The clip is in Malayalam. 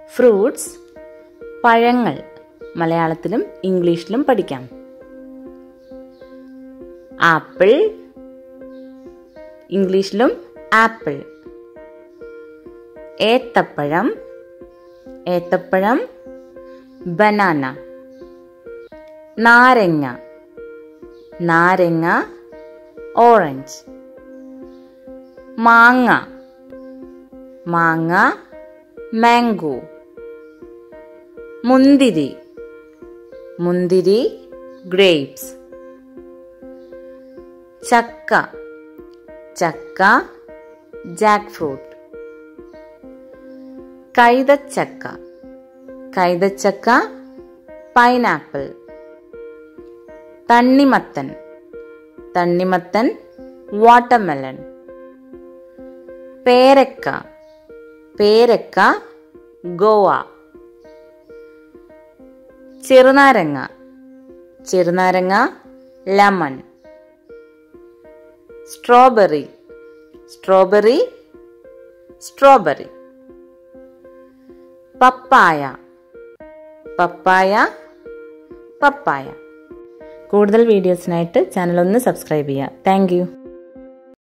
ഫ്രൂട്ട്സ് പഴങ്ങൾ മലയാളത്തിലും ഇംഗ്ലീഷിലും പഠിക്കാം ആപ്പിൾ ഇംഗ്ലീഷിലും ആപ്പിൾ ഏത്തപ്പഴം ഏത്തപ്പഴം ബനാന നാരങ്ങ നാരങ്ങ ഓറഞ്ച് മാങ്ങ മാങ്ങ മാംഗോ മുന്തിരി മുന്തിരി ഗ്രേപ്സ് ചക്ക ചക്ക ജാക്ക് ഫ്രൂട്ട് കൈതച്ചക്ക കൈതച്ചക്ക പൈനാപ്പിൾ തണ്ണിമത്തൻ തണ്ണിമത്തൻ വാട്ടർമെലൺ പേരക്ക പേരക്ക ഗോവ ചെറുനാരങ്ങ ചെറുനാരങ്ങ lemon strawberry strawberry strawberry papaya papaya papaya കൂടുതൽ വീഡിയോസിനായിട്ട് ചാനൽ ഒന്ന് സബ്സ്ക്രൈബ് ചെയ്യുക താങ്ക്